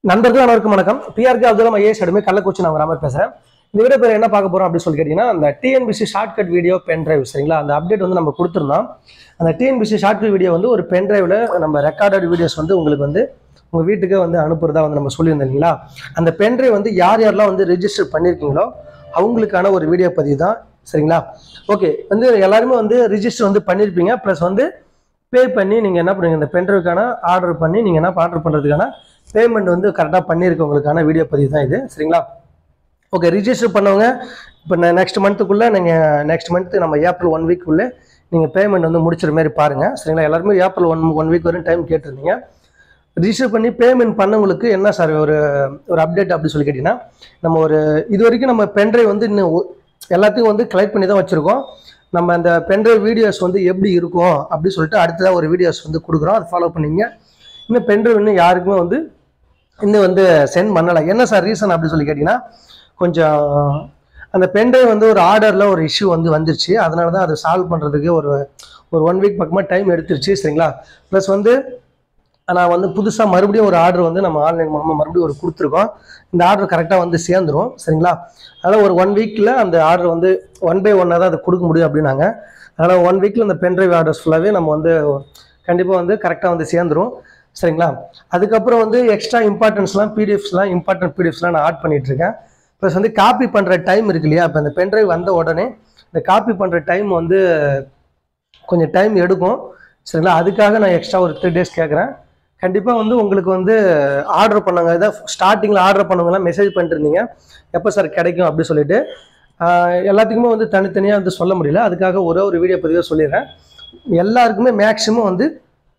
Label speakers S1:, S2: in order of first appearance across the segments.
S1: நண்பர்கள் அனைவருக்கும் வணக்கம் பிஆர்கே அப்துல் ஐஏஎஸ் அடிமை கள்ளக்குறிச்சி நான் ராமர் பேசுறேன் இந்த வீடியோ பேர் என்ன பார்க்க போறோம் அப்படின்னு சொல்லி கேட்டீங்கன்னா அந்த TNPSC shortcut video pen drive சரிங்களா அந்த அப்டேட் வந்து நம்ம கொடுத்துருந்தோம் அந்த டிஎன்பிசி ஷார்ட்கட் வீடியோ வந்து ஒரு பென் டிரைவ்ல நம்ம ரெக்கார்டட் வீடியோஸ் வந்து உங்களுக்கு வந்து உங்க வீட்டுக்கே வந்து அனுப்புறதா வந்து நம்ம சொல்லியிருந்தோம் இல்லைங்களா அந்த பென் டிரைவ் வந்து யார் யாரெல்லாம் வந்து ரெஜிஸ்டர் பண்ணியிருக்கீங்களோ அவங்களுக்கான ஒரு வீடியோ பதிவு தான் சரிங்களா ஓகே வந்து எல்லாருமே வந்து ரிஜிஸ்டர் வந்து பண்ணியிருப்பீங்க ப்ளஸ் வந்து பே பண்ணி நீங்கள் என்ன பண்ணுவீங்க இந்த பென்ட்ரைவ்க்கான ஆர்டர் பண்ணி நீங்கள் என்ன ஆர்டர் பண்ணுறதுக்கான பேமெண்ட் வந்து கரெக்டாக பண்ணியிருக்கவங்களுக்கான வீடியோ பதிவு தான் இது சரிங்களா ஓகே ரிஜிஸ்டர் பண்ணவங்க இப்போ நெக்ஸ்ட் மந்த்துக்குள்ளே நீங்கள் நெக்ஸ்ட் மந்த் நம்ம ஏப்ரல் ஒன் வீக்குள்ளே நீங்கள் பேமெண்ட் வந்து முடிச்சிற மாதிரி பாருங்கள் சரிங்களா எல்லாருமே ஏப்ரல் ஒன் ஒன் வீக் வரையும் டைம் கேட்டிருந்தீங்க ரிஜிஸ்டர் பண்ணி பேமெண்ட் பண்ணவங்களுக்கு என்ன சார் ஒரு ஒரு அப்டேட் அப்படி சொல்லி கேட்டிங்கன்னா நம்ம ஒரு இது வரைக்கும் நம்ம பென்ட்ரைவ் வந்து இன்னும் ஒ- எல்லாத்தையும் வந்து கலெக்ட் பண்ணி தான் வச்சுருக்கோம் நம்ம அந்த பென்ட்ரைவ் வீடியோஸ் வந்து எப்படி இருக்கும் அப்படி சொல்லிட்டு அடுத்ததாக ஒரு வீடியோஸ் வந்து கொடுக்குறோம் அதை ஃபாலோ பண்ணிங்க இன்னும் பென்ட்ரைவ் இன்னும் யாருக்குமே வந்து இன்னும் வந்து சென்ட் பண்ணலை என்ன சார் ரீசன் அப்படி சொல்லி கேட்டிங்கன்னா கொஞ்சம் அந்த பென்ட்ரைவ் வந்து ஒரு ஆர்டரில் ஒரு இஷ்யூ வந்து வந்துருச்சு அதனால தான் அதை சால்வ் பண்ணுறதுக்கு ஒரு ஒரு ஒன் வீக் பக்கமாக டைம் எடுத்துருச்சு சரிங்களா ப்ளஸ் வந்து நான் வந்து புதுசாக மறுபடியும் ஒரு ஆர்டர் வந்து நம்ம ஆன்லைன் மூலமாக மறுபடியும் ஒரு கொடுத்துருக்கோம் இந்த ஆர்டர் கரெக்டாக வந்து சேர்ந்துரும் சரிங்களா அதனால் ஒரு ஒன் வீக்கில் அந்த ஆர்டர் வந்து ஒன் பை ஒன்னாக தான் அதை கொடுக்க முடியும் அப்படின்னாங்க அதனால் ஒன் வீக்கில் அந்த பென்ட்ரைவ் ஆர்டர்ஸ் ஃபுல்லாகவே நம்ம வந்து கண்டிப்பாக வந்து கரெக்டாக வந்து சேர்ந்துரும் சரிங்களா அதுக்கப்புறம் வந்து எக்ஸ்ட்ரா இம்பார்ட்டன்ஸ்லாம் பிடிஎஃப்ஸ்லாம் இம்பார்ட்டன்ட் பிடிஎஃப்ஸ்லாம் நான் ஆட் பண்ணிட்டு இருக்கேன் ப்ளஸ் வந்து காப்பி பண்ணுற டைம் இருக்கு இல்லையா இப்போ இந்த பென்ட்ரைவ் வந்த உடனே இந்த காப்பி பண்ணுற டைம் வந்து கொஞ்சம் டைம் எடுக்கும் சரிங்களா அதுக்காக நான் எக்ஸ்ட்ரா ஒரு த்ரீ டேஸ் கேட்குறேன் கண்டிப்பாக வந்து உங்களுக்கு வந்து ஆர்டர் பண்ணவங்க இதை ஸ்டார்டிங்கில் ஆர்டர் பண்ணவங்கலாம் மெசேஜ் பண்ணிட்டு இருந்தீங்க எப்போ சார் கிடைக்கும் அப்படி சொல்லிட்டு ஆஹ் எல்லாத்துக்குமே வந்து தனித்தனியாக வந்து சொல்ல முடியல அதுக்காக ஒரே ஒரு வீடியோ பதிவாக சொல்லிடுறேன் எல்லாருக்குமே மேக்ஸிமம் வந்து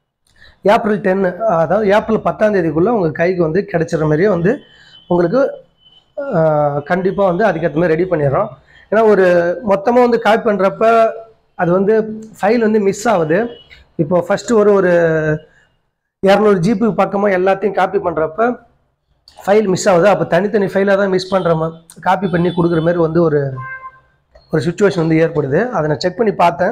S1: ஏப்ரல் டென் அதாவது ஏப்ரல் பத்தாம் தேதிக்குள்ளே உங்கள் கைக்கு வந்து கிடைச்சிற மாதிரியே வந்து உங்களுக்கு கண்டிப்பாக வந்து அதுக்கேற்ற மாதிரி ரெடி பண்ணிடுறோம் ஏன்னா ஒரு மொத்தமாக வந்து காப்பி பண்ணுறப்ப அது வந்து ஃபைல் வந்து மிஸ் ஆகுது இப்போ ஃபஸ்ட்டு ஒரு ஒரு இரநூறு ஜிபி பக்கமாக எல்லாத்தையும் காப்பி பண்ணுறப்ப ஃபைல் மிஸ் ஆகுது அப்போ தனித்தனி ஃபைலாக தான் மிஸ் பண்ணுற காப்பி பண்ணி கொடுக்குற மாதிரி வந்து ஒரு ஒரு சுச்சுவேஷன் வந்து ஏற்படுது அதை நான் செக் பண்ணி பார்த்தேன்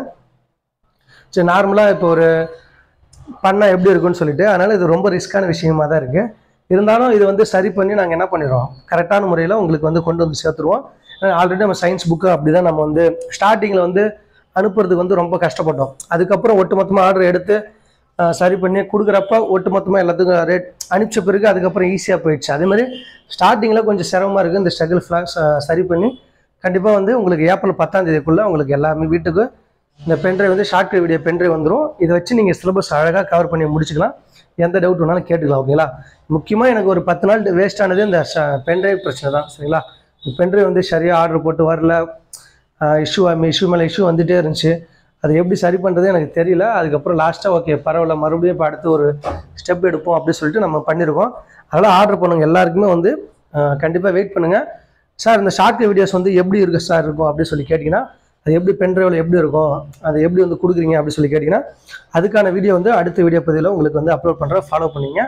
S1: சரி நார்மலாக இப்போ ஒரு பண்ணால் எப்படி இருக்கும்னு சொல்லிட்டு அதனால் இது ரொம்ப ரிஸ்க்கான விஷயமா தான் இருக்குது இருந்தாலும் இது வந்து சரி பண்ணி நாங்கள் என்ன பண்ணிடுறோம் கரெக்டான முறையில் உங்களுக்கு வந்து கொண்டு வந்து சேர்த்துருவோம் ஆல்ரெடி நம்ம சயின்ஸ் புக்கு அப்படி தான் நம்ம வந்து ஸ்டார்டிங்கில் வந்து அனுப்புறதுக்கு வந்து ரொம்ப கஷ்டப்பட்டோம் அதுக்கப்புறம் ஒட்டுமொத்தமாக ஆர்டர் எடுத்து அஹ், சரி பண்ணி கொடுக்குறப்ப ஒட்டுமொத்தமாக எல்லாத்துக்கும் ரேட் அனுப்பிச்ச பிறகு அதுக்கப்புறம் ஈஸியாக போயிடுச்சு அதே மாதிரி ஸ்டார்டிங்கில் கொஞ்சம் சிரமமாக இருக்குது இந்த ஸ்ட்ரகிள் ஃப்ளாக்ஸ் சரி பண்ணி கண்டிப்பாக வந்து உங்களுக்கு ஏப்ரல் பத்தாம் தேதிக்குள்ளே உங்களுக்கு எல்லாமே வீட்டுக்கு இந்த பென்ட்ரைவ் வந்து ஷார்ட் வீடியோ பென்ட்ரைவ் வந்துடும் இதை வச்சு நீங்கள் சிலபஸ் அழகாக கவர் பண்ணி முடிச்சுக்கலாம் எந்த டவுட் வேணாலும் கேட்டுக்கலாம் ஓகேங்களா முக்கியமாக எனக்கு ஒரு பத்து நாள் வேஸ்ட் ஆனது இந்த பென்ட்ரைவ் பிரச்சனை தான் சரிங்களா இந்த பென்ட்ரைவ் வந்து சரியாக ஆர்டர் போட்டு வரல இஷ்யூ இஷ்யூ மேலே இஷ்யூ வந்துகிட்டே இருந்துச்சு அது எப்படி சரி பண்ணுறது எனக்கு தெரியல அதுக்கப்புறம் லாஸ்ட்டாக ஓகே பரவாயில்ல மறுபடியும் இப்போ அடுத்து ஒரு ஸ்டெப் எடுப்போம் அப்படின்னு சொல்லிட்டு நம்ம பண்ணியிருக்கோம் அதனால் ஆர்டர் பண்ணுங்க எல்லாருக்குமே வந்து கண்டிப்பாக வெயிட் பண்ணுங்கள் சார் இந்த ஷார்ட் வீடியோஸ் வந்து எப்படி இருக்கு சார் இருக்கும் அப்படின்னு சொல்லி கேட்டிங்கன்னா அது எப்படி பென்ட்ரைவில் எப்படி இருக்கும் அது எப்படி வந்து கொடுக்குறீங்க அப்படின்னு சொல்லி கேட்டிங்கன்னா அதுக்கான வீடியோ வந்து அடுத்த வீடியோ பதிவில் உங்களுக்கு வந்து அப்லோட் பண்ணுறேன் ஃபாலோ பண்ணிங்க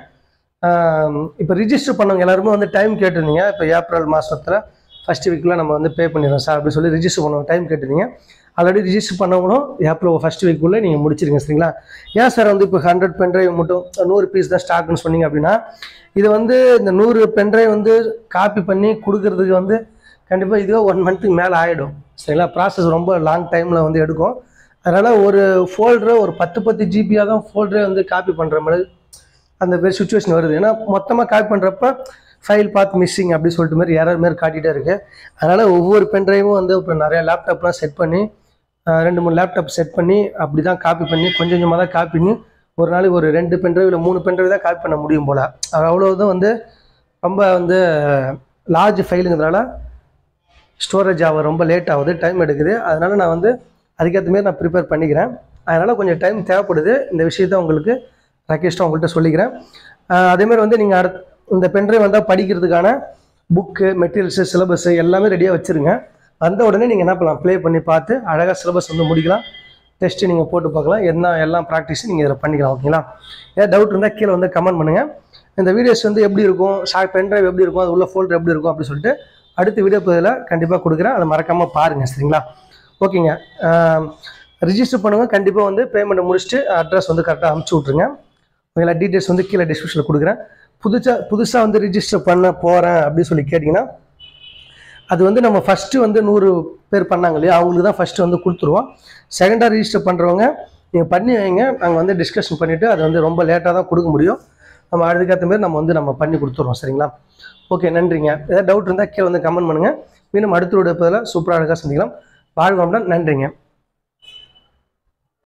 S1: இப்போ ரிஜிஸ்டர் பண்ணவங்க எல்லாருமே வந்து டைம் கேட்டிருந்தீங்க இப்போ ஏப்ரல் மாதத்தில் ஃபர்ஸ்ட் வீக்கில் நம்ம வந்து பே பண்ணிடுறோம் சார் அப்படின்னு சொல்லி ரிஜிஸ்டர் பண்ணவங்க டைம் கேட்டிருந்தீங்க ஆல்ரெடி ரிஜிஸ்டர் பண்ணவங்களும் ஏப்ரல் ஃபர்ஸ்ட் வீக்குள்ளே நீங்கள் முடிச்சிருங்க சரிங்களா ஏன் சார் வந்து இப்போ ஹண்ட்ரட் பென்ட்ரைவ் மட்டும் நூறு பீஸ் தான் ஸ்டாக்னு சொன்னீங்க அப்படின்னா இது வந்து இந்த நூறு பென்ட்ரைவ் வந்து காப்பி பண்ணி கொடுக்கறதுக்கு வந்து கண்டிப்பாக இதுவே ஒன் மந்த்துக்கு மேலே ஆகிடும் சரிங்களா ப்ராசஸ் ரொம்ப லாங் டைமில் வந்து எடுக்கும் அதனால் ஒரு ஃபோல்டரை ஒரு பத்து பத்து ஜிபியாக தான் ஃபோல்டரே வந்து காப்பி பண்ணுற மாதிரி அந்த மாதிரி சுச்சுவேஷன் வருது ஏன்னா மொத்தமாக காப்பி பண்ணுறப்ப ஃபைல் பார்த்து மிஸ்ஸிங் அப்படி சொல்லிட்டு மாதிரி எரர் மாதிரி காட்டிகிட்டே இருக்கு அதனால் ஒவ்வொரு பென்ட்ரைவும் வந்து இப்போ நிறைய லேப்டாப்லாம் செட் பண்ணி ஆஹ் ரெண்டு மூணு லேப்டாப் செட் பண்ணி அப்படி தான் காப்பி பண்ணி கொஞ்சம் கொஞ்சமாக தான் காப்பி பண்ணி ஒரு நாளைக்கு ஒரு ரெண்டு பென்ட்ரைவ் இல்லை மூணு பென்ட்ரைவ் தான் காப்பி பண்ண முடியும் போல் அவ்வளோதான் வந்து ரொம்ப வந்து லார்ஜ் ஃபைலுங்கிறதுனால ஸ்டோரேஜ் ஆக ரொம்ப லேட் ஆகுது டைம் எடுக்குது அதனால நான் வந்து அதுக்கேற்ற மாதிரி நான் ப்ரிப்பேர் பண்ணிக்கிறேன் அதனால் கொஞ்சம் டைம் தேவைப்படுது இந்த விஷயத்த உங்களுக்கு ரெக்வெஸ்ட்டாக உங்கள்கிட்ட சொல்லிக்கிறேன் ஆஹ் அதே மாதிரி வந்து நீங்கள் அடுத் இந்த பென்ட்ரைவ் வந்தால் படிக்கிறதுக்கான புக்கு மெட்டீரியல்ஸு சிலபஸ்ஸு எல்லாமே ரெடியாக வச்சுருங்க வந்த உடனே நீங்கள் என்ன பண்ணலாம் ப்ளே பண்ணி பார்த்து அழகாக சிலபஸ் வந்து முடிக்கலாம் டெஸ்ட்டு நீங்கள் போட்டு பார்க்கலாம் என்ன எல்லாம் ப்ராக்டிஸும் நீங்கள் இதில் பண்ணிக்கலாம் ஓகேங்களா ஏதாவது டவுட் இருந்தால் கீழே வந்து கமெண்ட் பண்ணுங்கள் இந்த வீடியோஸ் வந்து எப்படி இருக்கும் ஷார்ட் பென்ட்ரைவ் எப்படி இருக்கும் அது உள்ள ஃபோல்டர் எப்படி இருக்கும் அப்படின்னு சொல்லிட்டு அடுத்த வீடியோ பதில் கண்டிப்பாக கொடுக்குறேன் அதை மறக்காமல் பாருங்கள் சரிங்களா ஓகேங்க ரிஜிஸ்டர் பண்ணுங்கள் கண்டிப்பாக வந்து பேமெண்ட்டை முடிச்சுட்டு அட்ரஸ் வந்து கரெக்டாக அமுச்சு விட்ருங்க ஓகேங்களா டீட்டெயில்ஸ் வந்து கீழே டிஸ்கிரிப்ஷனில் கொடுக்குறேன் புதுசாக புதுசாக வந்து ரிஜிஸ்டர் பண்ண போகிறேன் அப்படின்னு சொல்லி கேட்டிங்கன்னா அது வந்து நம்ம ஃபஸ்ட்டு வந்து நூறு பேர் பண்ணாங்க இல்லையா அவங்களுக்கு தான் ஃபஸ்ட்டு வந்து கொடுத்துருவோம் செகண்டாக ரிஜிஸ்டர் பண்ணுறவங்க நீங்கள் பண்ணி வைங்க நாங்கள் வந்து டிஸ்கஷன் பண்ணிவிட்டு அது வந்து ரொம்ப லேட்டாக தான் கொடுக்க முடியும் நம்ம அதுக்கேற்ற மாதிரி நம்ம வந்து நம்ம பண்ணி கொடுத்துருவோம் சரிங்களா ஓகே நன்றிங்க ஏதாவது டவுட் இருந்தால் கீழே வந்து கமெண்ட் பண்ணுங்கள் மீண்டும் அடுத்த ஒரு சூப்பராக அழகாக சந்திக்கலாம் வாழ்வாம்டன் நன்றிங்க